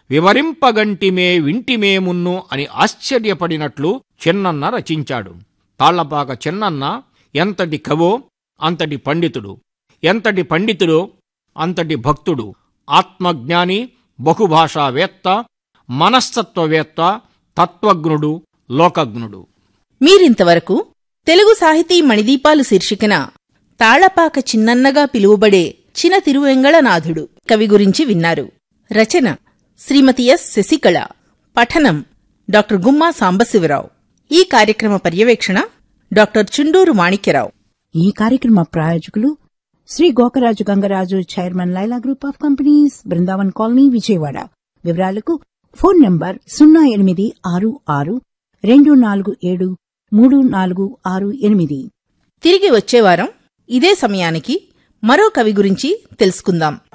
వివరింపగంటిమే వింటిమే మున్ను అని ఆశ్చర్యపడినట్లు చిన్నన్న రచించాడు తాళ్లపాక చిన్నన్న ఎంతటి కవో అంతటి పండితుడు ఎంతటి పండితుడో అంతటి భక్తుడు ఆత్మజ్ఞాని బహుభాషావేత్త మనస్తత్వవేత్త తత్వజ్ఞుడు లోకజ్ఞుడు మీరింతవరకు తెలుగు సాహితీ మణిదీపాలు శీర్షికన తాళపాక చిన్నన్నగా పిలువబడే చిన తిరువెంగళనాథుడు కవి గురించి విన్నారు రచన శ్రీమతి ఎస్ శశికళ పఠనం డాక్టర్ గుమ్మా సాంబశివరావు ఈ కార్యక్రమ పర్యవేక్షణ డాక్టర్ చుండూరు మాణిక్యరావు ఈ కార్యక్రమ ప్రాయోజకులు Shri Gokaraju Gangaraju chairman Laila group of companies Brindavan colony Vijayawada వివరాలకు ఫోన్ నంబర్ సున్నా ఎనిమిది ఆరు ఆరు రెండు నాలుగు ఏడు మూడు నాలుగు ఆరు ఎనిమిది తిరిగి వచ్చే వారం ఇదే సమయానికి మరో కవి గురించి తెలుసుకుందాం